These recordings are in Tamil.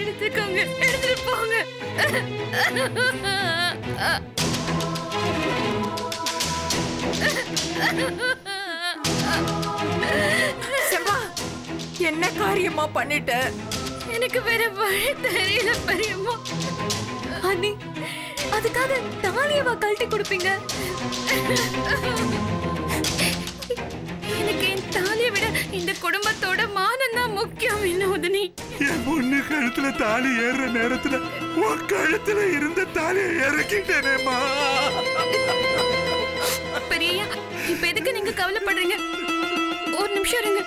எடுத்துக்கோங்க எடுத்துட்டு போங்க செம்பா என்ன காரியமா பண்ணிட்ட எனக்கு வேற வழி தெரியல பெரியம்மா அண்ணி அதுக்காக தாலியவா கழட்டி கொடுப்பீங்க எனக்கு என் தாலியை விட இந்த குடும்பத்தோட மானம் தான் முக்கியம் வினோதினி என் பொண்ணு கழுத்துல தாலி ஏறுற நேரத்துல உன் கழுத்துல இருந்த தாலியை இறக்கிட்டேனேம்மா பெரியய்யா இப்ப எதுக்கு நீங்க கவலைப்படுறீங்க ஒரு நிமிஷம் இருங்க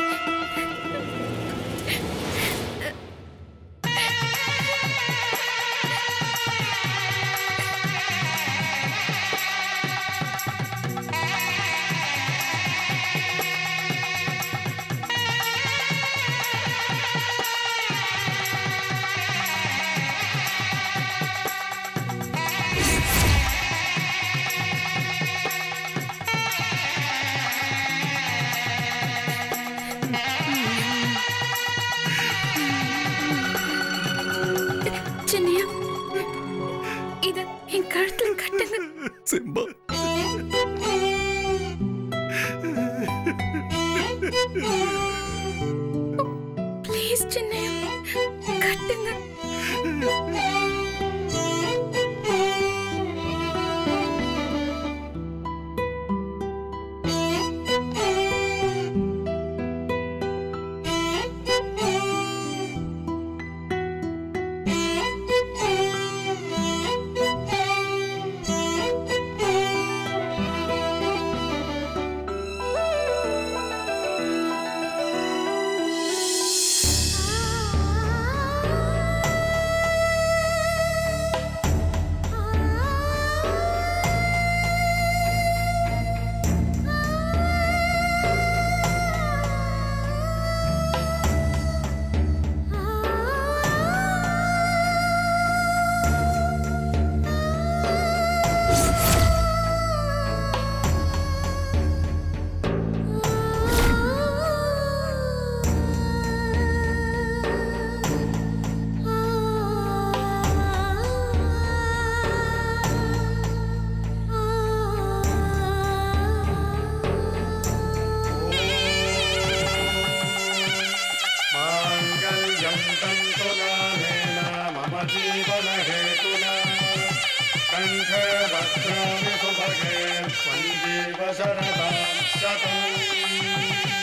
சின்னையா இத என் கழுத்துல கட்டுங்க செம்பா ப்ளீஸ் சின்னையா கட்டுங்க माङ्गल्यं तन्तुनानेन मम जीवनहेतुना कण्ठे वक्त्रामि सुभगे त्वं जीव शरदां शतम्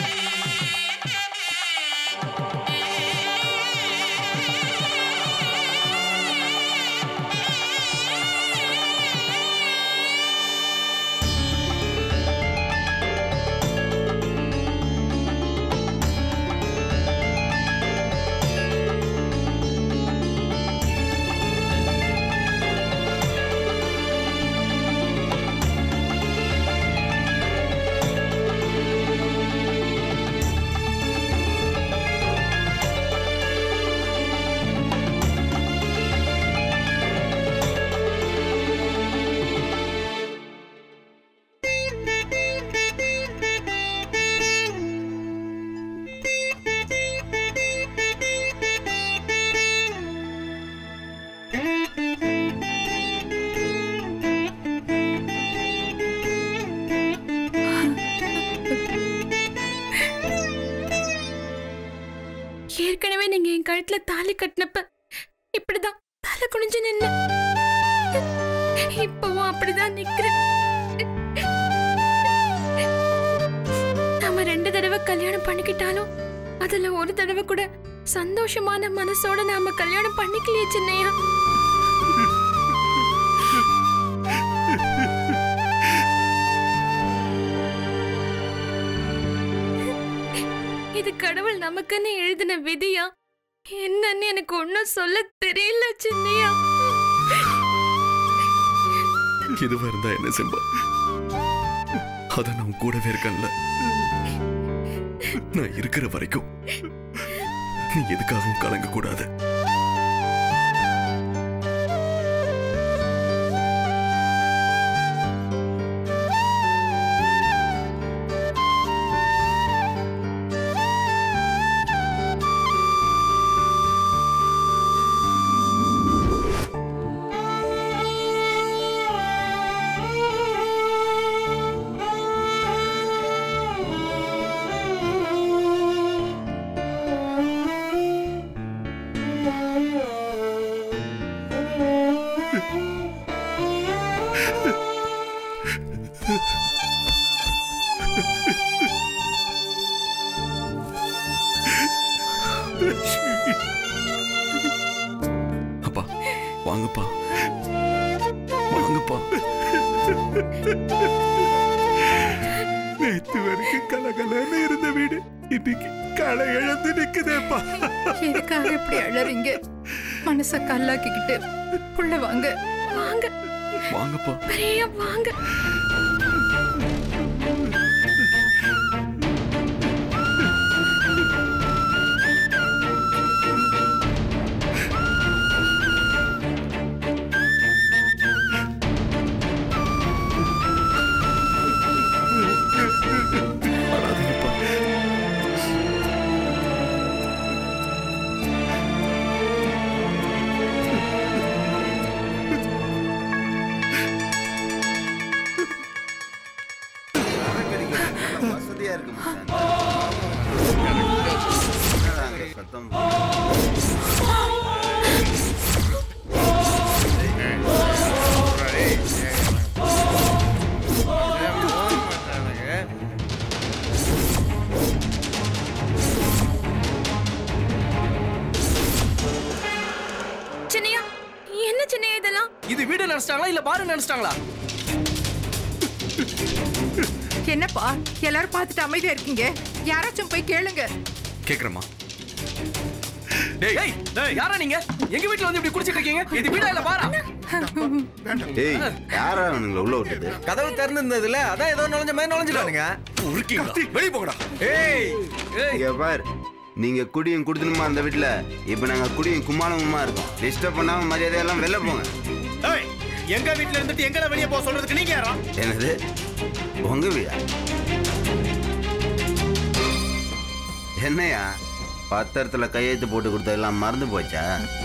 ஏற்கனவே நீங்க என் கழுத்துல தாலி கட்டினப்ப இப்படிதான் தலை குனிஞ்சு நின்ன இப்பவும் அப்படிதான் நிக்கிறேன் நாம ரெண்டு தடவை கல்யாணம் பண்ணிக்கிட்டாலும் அதுல ஒரு தடவை கூட சந்தோஷமான மனசோட நாம கல்யாணம் பண்ணிக்கலையே சின்னையா இது கடவுள் நமக்குன்னு எழுதின விதியா என்னன்னு எனக்கு ஒன்னும் சொல்ல தெரியல சின்னையா இதுவா இருந்தா என்ன செம்பா அத நான் கூடவே இருக்கேன்ல நான் இருக்கிற வரைக்கும் நீ எதுக்காகவும் கலங்க கூடாது அப்பா வாங்கப்பா வாங்கப்பா நேத்து வரைக்கும் கலகலன்னு இருந்த வீடு இன்னைக்கு களை இழந்து நிக்குதேப்பா எதுக்காக இப்படி அழறீங்க மனச கல்லாக்கிக்கிட்டு உள்ள வாங்க வாங்க வாங்கப்பா பெரிய வாங்க அழாதீங்கப்பா வசதியா இருக்கு மச்சான். என்னடா அங்க சத்தம் சின்னையா என்ன சின்னையா இதெல்லாம் இது வீடு நினைச்சிட்டாங்களா இல்ல பாரு நினைச்சிட்டாங்களா என்னப்பா எல்லாரும் பார்த்துட்டு அமைதியா இருக்கீங்க யாராச்சும் போய் கேளுங்க கேக்குறேம்மா டேய் டேய் யாரா நீங்க எங்க வீட்ல வந்து இப்படி குடிச்சிட்டு இருக்கீங்க இது வீடா இல்ல பாரா ஏய் யாரா அவனுங்களை உள்ள விட்டது கதவு திறந்திருந்ததுல அதான் ஏதோ நுழைஞ்ச மாதிரி நுழைஞ்சிட்டானுங்க வெளியே போங்கடா ஏய் ஏய் இங்க பார் நீங்க குடியும் குடுத்தணுமா அந்த வீட்டுல இப்ப நாங்க குடியும் கும்மாளமுமா இருக்கோம் டிஸ்டர்ப் பண்ணாம மரியாதையெல்லாம் வெளில போங்க ஏய் எங்க வீட்ல இருந்துட்டு எங்கட வெளிய போக சொல்றதுக்கு நீங்க யாரா என்னது உங்க வீடா என்னையா பத்திரத்துல கையெழுத்து போட்டு கொடுத்ததெல்லாம் மறந்து போச்சா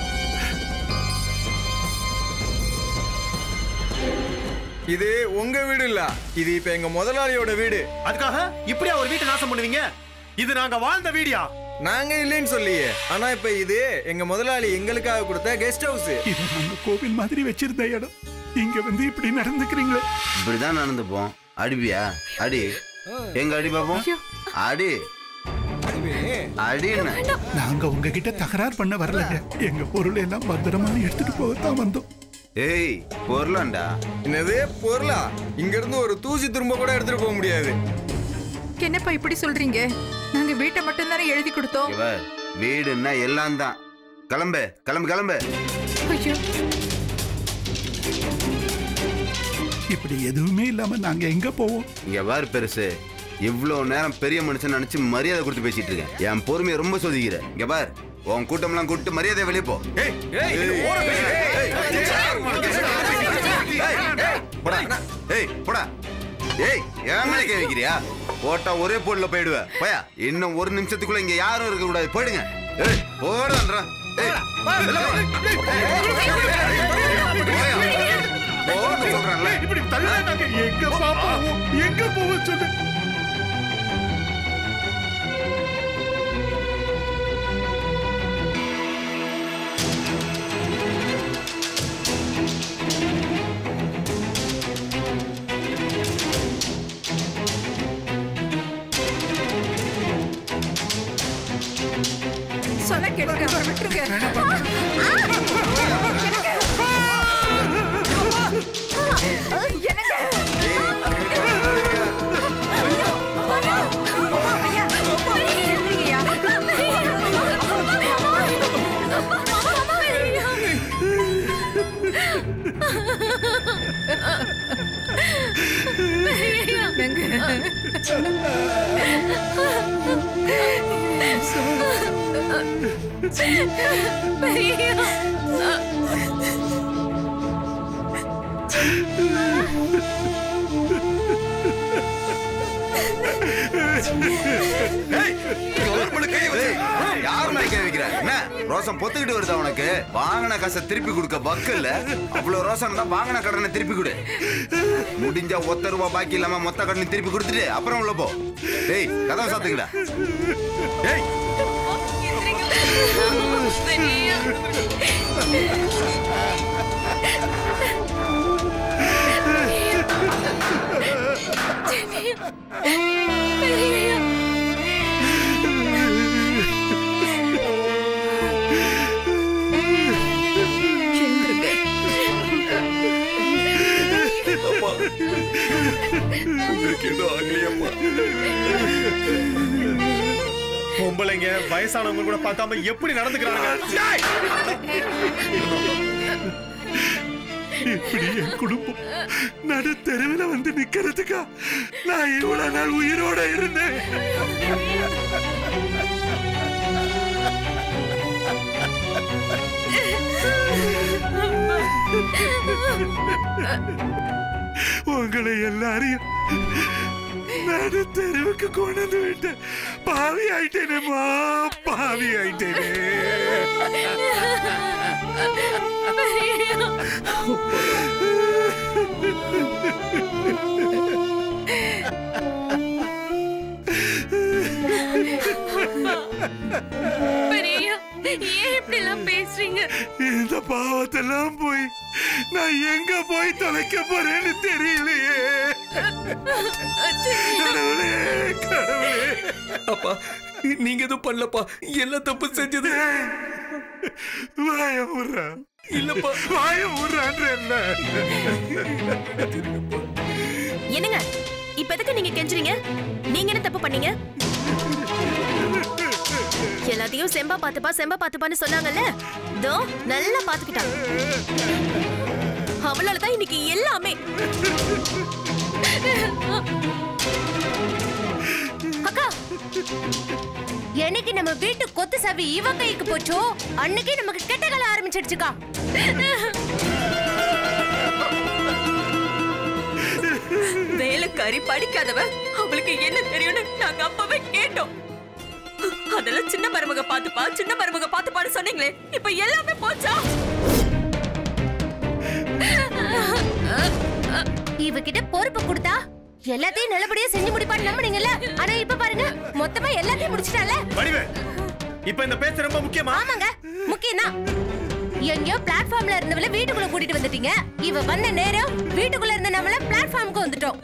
இது உங்க வீடு இல்ல இது இப்ப எங்க முதலாளியோட வீடு அதுக்காக இப்படி அவர் வீட்டை நாசம் பண்ணுவீங்க இது நாங்க வாழ்ந்த வீடியா நாங்க இல்லைன்னு சொல்லியே ஆனா இப்ப இது எங்க முதலாளி எங்களுக்காக கொடுத்த கெஸ்ட் ஹவுஸ் இது நம்ம கோவில் மாதிரி வச்சிருந்த இடம் இங்க வந்து இப்படி நடந்துக்கிறீங்களே இப்படிதான் நடந்துப்போம் அடிப்பியா அடி எங்க அடி பாப்போம் அடி அடி என்ன நாங்க உங்ககிட்ட தகராறு பண்ண வரலங்க எங்க பொருள் எல்லாம் பத்திரமா எடுத்துட்டு போகத்தான் வந்தோம் ஏய் பொருளாண்டா என்னது பொருளா இங்க இருந்து ஒரு தூசி துரும்ப கூட எடுத்துட்டு போக முடியாது என்னப்பா இப்படி சொல்றீங்க நாங்க வீட்டை மட்டும் தானே எழுதி கொடுத்தோம் இவ வீடுன்னா எல்லாம் தான் கிளம்பு கிளம்பு கிளம்பு ஐயோ இப்படி எதுவுமே இல்லாம நாங்க எங்க போவோம் இங்க பாரு பெருசு இவ்வளவு நேரம் பெரிய மனுஷன் நினைச்சு மரியாதை கொடுத்து பேசிட்டு இருக்கேன் என் பொறுமையை ரொம்ப சொதிக்கிற இங்க பார் உன் கூட்டம்லாம் கூப்பிட்டு மரியாதை வெளியே போ ஏய் ஓர போடா ஏய் போடா ஏய் ஏன் மேலே கை வைக்கிறியா போட்டா ஒரே போட்ல போயிடுவ போயா இன்னும் ஒரு நிமிஷத்துக்குள்ள இங்க யாரும் இருக்க கூடாது போயிடுங்க ஏய் போடான்றா ஏய் வெளில போ. போன்னு சொல்றேன்ல இப்படி தள்ளா நாங்க எங்க பாப்போம் எங்க போவோம் சொல்லு சொல்ல கேளுங்க அவரை விட்டுருங்க என்னங்க யார் மேல கை வைக்கிற என்ன ரோசம் பொத்துக்கிட்டு வருதா உனக்கு வாங்கின காசை திருப்பி கொடுக்க வக்கு இல்ல அவ்வளவு ரோசம் தான் வாங்கின கடனை திருப்பி கொடு முடிஞ்சா ஒத்த ரூபா பாக்கி இல்லாம மொத்த கடனை திருப்பி கொடுத்துட்டு அப்புறம் உள்ள போ டேய் கதவை சாத்துக்கடா டேய் பெரியா பெரியா அப்பா உங்களுக்கு எதுவும் ஆகலையப்பா பொம்பளைங்க வயசானவங்க கூட பார்க்காம எப்படி நடந்துக்கிறாங்க டேய்! இப்படி என் குடும்பம் நடு தெருவில் வந்து நிக்கிறதுக்கா நான் இவ்வளவு நாள் உயிரோட இருந்தேன் உங்களை எல்லாரையும் நடு தெருவுக்கு கொண்டு வந்து விட்டேன் பாவி ஆயிட்டேனேம்மா பாவி ஆயிட்டேனே பெரியா ஏன் இப்படி எல்லாம் பேசுறீங்க இந்த பாவத்தெல்லாம் போய் நான் எங்க போய் தொலைக்க போறேன்னு தெரியலையே கடவுளே கடவுளே அப்பா நீங்க எதுவும் பண்ணலப்பா எல்லாம் தப்பு செஞ்சது வாய விடுறா இல்லப்பா வாய விடுறான்ற என்ன என்னங்க இப்ப எதுக்கு நீங்க கெஞ்சுறீங்க நீங்க என்ன தப்பு பண்ணீங்க எல்லாத்தையும் செம்பா பாத்துப்பா செம்பா பாத்துப்பான்னு சொன்னாங்கல்ல தோ நல்லா பாத்துக்கிட்டாங்க அவளால தான் இன்னைக்கு எல்லாமே அக்கா என்னைக்கு நம்ம வீட்டு கொத்து சாவி இவ கைக்கு போச்சோ அன்னைக்கு நமக்கு கெட்ட காலம் ஆரம்பிச்சிடுச்சுக்கா வேலைக்காரி படிக்காதவ அவளுக்கு என்ன தெரியும்னு நாங்க அப்பவே கேட்டோம் அதெல்லாம் சின்ன மருமக பாத்துப்பா சின்ன மருமக பாத்துப்பான்னு சொன்னீங்களே இப்ப எல்லாமே போச்சா இவகிட்ட பொறுப்பு கொடுத்தா எல்லாத்தையும் நல்லபடியா செஞ்சு முடிப்பான்னு நம்புனீங்கல்ல ஆனா இப்ப பாருங்க மொத்தமா எல்லாத்தையும் முடிச்சிட்டால வடிவு இப்ப இந்த பேச்சு ரொம்ப முக்கியமா ஆமாங்க முக்கியம்தான் எங்கேயோ பிளாட்ஃபார்ம்ல இருந்தவள வீட்டுக்குள்ள கூட்டிட்டு வந்துட்டீங்க இவ வந்த நேரம் வீட்டுக்குள்ள இருந்த நம்மள பிளாட்ஃபார்முக்கு வந்துட்டோம்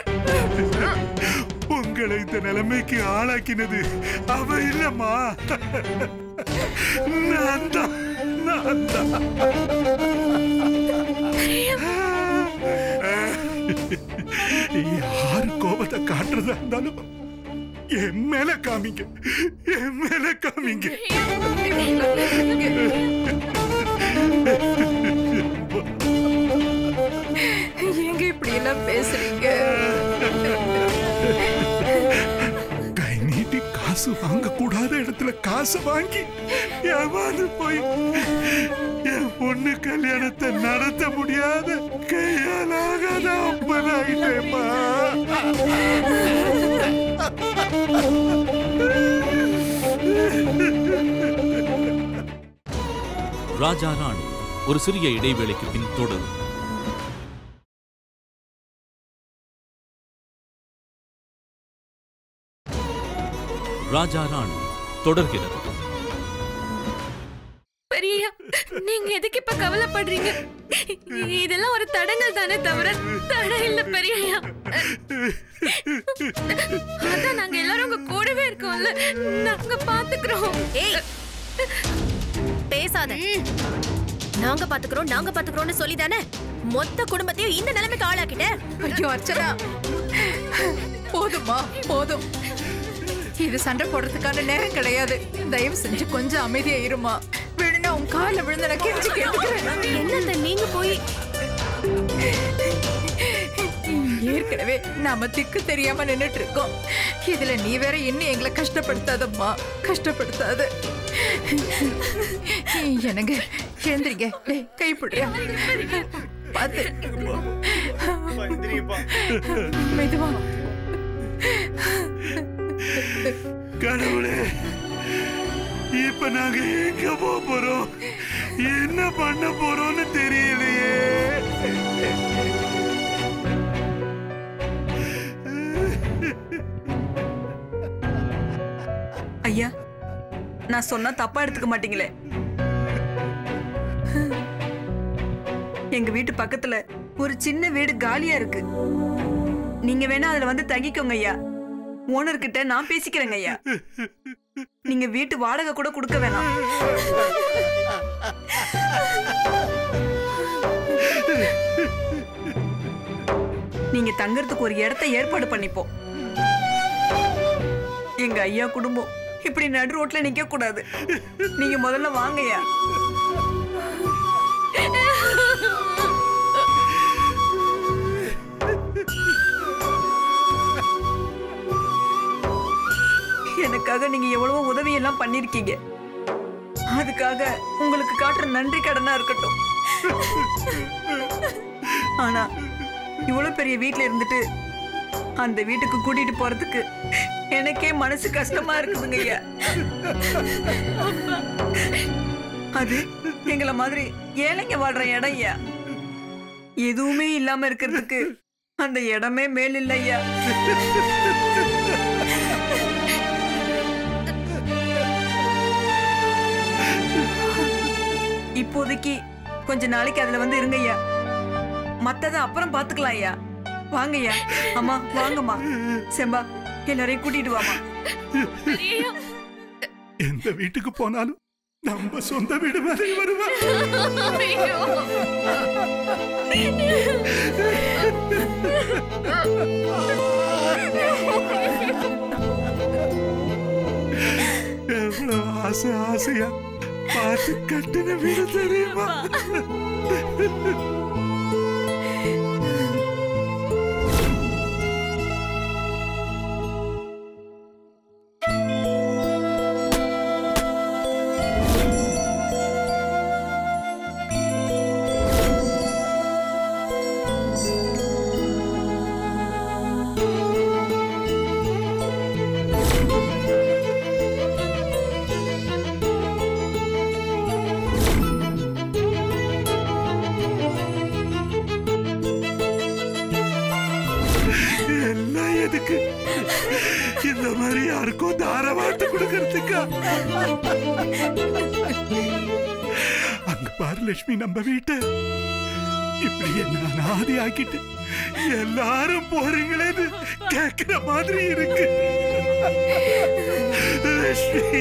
உங்களை இந்த நிலைமைக்கு ஆளாக்கினது அவ இல்லம்மா நான் தான் நான் தான் யாரு கோபத்தை காட்டுறதா இருந்தாலும் என் மேல காமிங்க என் மேல காமிங்க ஏங்க இப்படி எல்லாம் பேசுறீங்க கை நீட்டி காசு வாங்க கூடாத இடத்துல காசு வாங்கி ஏமாந்து போய் என் பொண்ணு கல்யாணத்தை நடத்த முடியாத கையாலாகாத அப்பனாயிட்டேம்மா ராஜா ராணி ஒரு சிறிய இடைவேளைக்கு பின் தொடரும் ராஜா ராணி தொடர்கிறது பெரியா நீங்க எதுக்கு இப்ப கவலைப்படுறீங்க இதெல்லாம் ஒரு தடங்கள் தானே தவிர தடை இல்ல பெரியா அதான் நாங்க எல்லாரும் உங்க கூடவே இருக்கோம்ல நாங்க பாத்துக்கிறோம் ஏய் பேசாத நாங்க பாத்துக்கிறோம் நாங்க பாத்துக்கிறோம்னு சொல்லி தானே மொத்த குடும்பத்தையும் இந்த நிலைமைக்கு ஆளாக்கிட்ட ஐயோ அர்ச்சனா போதுமா போதும் இது சண்டை போடுறதுக்கான நேரம் கிடையாது தயவு செஞ்சு கொஞ்சம் அமைதியா இருமா விழுந்தா உன் கால விழுந்த நான் கெஞ்சி கேட்டுக்கிறேன் என்னத்த நீங்க போய் ஏற்கனவே நாம திக்கு தெரியாம நின்னுட்டு இருக்கோம் இதுல நீ வேற இன்னும் எங்களை கஷ்டப்படுத்தாதம்மா கஷ்டப்படுத்தாத எனக்கு எழுந்திரிங்க டேய், கை பிடியா பார்த்து மெதுவா கடவுளே இப்ப நாங்க எங்க போக போறோம் என்ன பண்ண போறோம்னு தெரியலையே ஐயா நான் சொன்னா தப்பா எடுத்துக்க மாட்டீங்களே எங்க வீட்டு பக்கத்துல ஒரு சின்ன வீடு காலியா இருக்கு நீங்க வேணா அதுல வந்து தங்கிக்கோங்க ஐயா ஓனர் கிட்ட நான் பேசிக்கிறேங்க ஐயா நீங்க வீட்டு வாடகை கூட கொடுக்க வேணாம் நீங்க தங்கறதுக்கு ஒரு இடத்த ஏற்பாடு பண்ணிப்போம் எங்க ஐயா குடும்பம் இப்படி நடு ரோட்ல நிக்க கூடாது நீங்க முதல்ல வாங்கய்யா எனக்காக நீங்க எவ்வளவோ உதவி எல்லாம் பண்ணிருக்கீங்க அதுக்காக உங்களுக்கு காட்டுற நன்றி கடனா இருக்கட்டும் ஆனா இவ்வளவு பெரிய வீட்ல இருந்துட்டு அந்த வீட்டுக்கு கூட்டிட்டு போறதுக்கு எனக்கே மனசு கஷ்டமா இருக்குதுங்க ஐயா அது எங்கள மாதிரி ஏழைங்க வாழ்ற இடம் ஐயா எதுவுமே இல்லாம இருக்கிறதுக்கு அந்த இடமே மேல் இல்ல ஐயா இப்போதைக்கு கொஞ்ச நாளைக்கு அதுல வந்து இருங்க ஐயா மத்தத அப்புறம் பாத்துக்கலாம் ஐயா வாங்க ஐயா அம்மா வாங்கம்மா செம்பா எல்லாரையும் கூட்டிட்டு வாமா எந்த வீட்டுக்கு போனாலும் நம்ம சொந்த வீடு மாதிரி வருவா எவ்வளவு ஆசை ஆசையா பார்த்து கட்டின வீடு தெரியுமா எல்லாம் எதுக்கு இந்த மாதிரி யாருக்கும் தாரவாட்டு கொடுக்கறதுக்கா அங்க பாரு லட்சுமி நம்ம வீட்டை இப்படி என்ன அனாதி ஆக்கிட்டு எல்லாரும் போறீங்களேன்னு கேக்குற மாதிரி இருக்கு லட்சுமி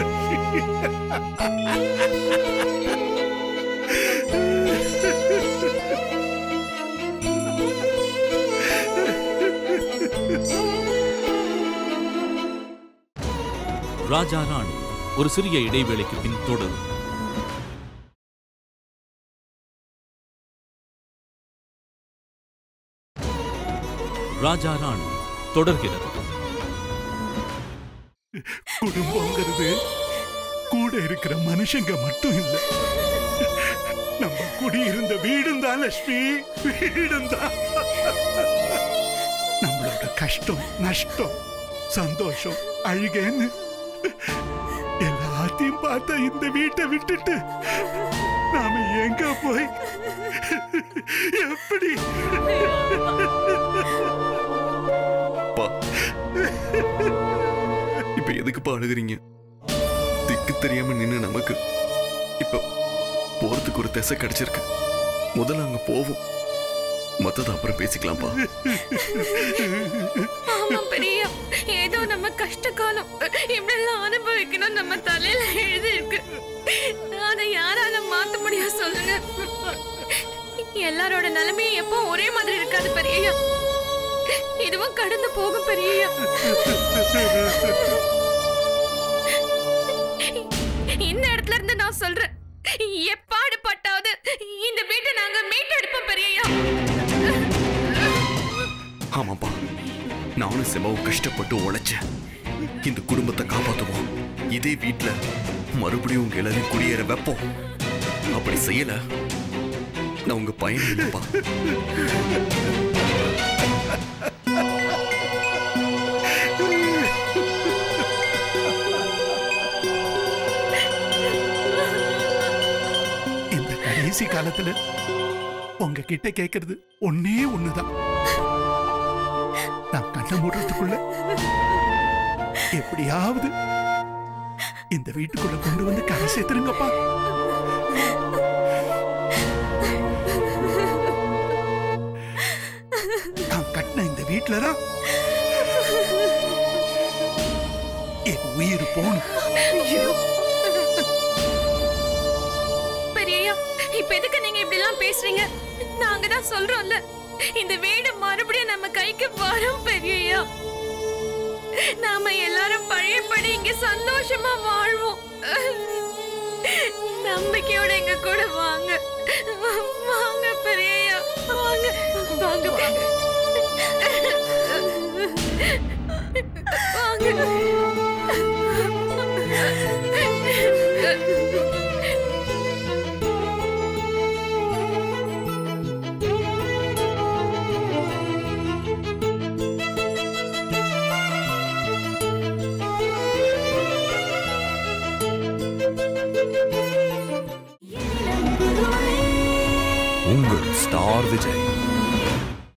ராஜா ராணி ஒரு சிறிய இடைவேளைக்கு பின் தொடரும் ராஜா ராணி தொடர்கிறது குடும்பங்கிறது கூட இருக்கிற மனுஷங்க மட்டும் இல்ல நம்ம குடியிருந்த வீடும் தான் லட்சுமி வீடும் தான் நம்மளோட கஷ்டம் நஷ்டம் சந்தோஷம் அழுகேன்னு எல்லாத்தையும் பார்த்த இந்த வீட்டை விட்டுட்டு நாம எங்க போய் எப்படி அப்பா இப்ப எதுக்குப்பா அழுகுறீங்க திக்கு தெரியாம நின்னு நமக்கு இப்ப போறதுக்கு ஒரு திசை கிடைச்சிருக்கு முதல்ல அங்க போவோம் மத்தத அப்புறம் பேசிக்கலாம்ப்பா ஆமா பெரியா ஏதோ நம்ம கஷ்ட காலம் இப்படிலாம் அனுபவிக்கணும் நம்ம தலையில எழுதி இருக்கு அதை யாரால மாத்த முடியும் சொல்லுங்க எல்லாரோட நிலைமையும் எப்போ ஒரே மாதிரி இருக்காது பெரியய்யா இதுவும் கடந்து போகும் பெரியய்யா இந்த இடத்துல இருந்து நான் சொல்றேன் எப்பாடு பட்டாவது இந்த வீட்டை நாங்க மீட்டெடுப்போம் பெரியய்யா ஆமாப்பா நானும் செம்மாவும் கஷ்டப்பட்டு உழைச்சேன் இந்த குடும்பத்தை காப்பாத்துவோம் இதே வீட்ல மறுபடியும் உங்க எல்லாரையும் குடியேற வைப்போம் அப்படி செய்யல நான் உங்க பையன் இல்லப்பா இந்த கடைசி காலத்துல உங்ககிட்ட கேக்குறது ஒன்னே ஒண்ணுதான் நான் கண்ணை மூடுறதுக்குள்ள எப்படியாவது இந்த வீட்டுக்குள்ள கொண்டு வந்து கரை சேர்த்துருங்கப்பா இப்ப எதுக்கு நீங்க இப்படி எல்லாம் பேசுறீங்க நாங்க தான் சொல்றோம்ல இந்த வீடு மறுபடியும் நம்ம கைக்கு வரும் பெரியய்யா நாம எல்லாரும் பழையபடி இங்க சந்தோஷமா வாழ்வோம் நம்பிக்கையோட எங்க கூட வாங்க வாங்க பெரியய்யா வாங்க வாங்க வாங்க உங்கள் ஸ்டார் விஜய்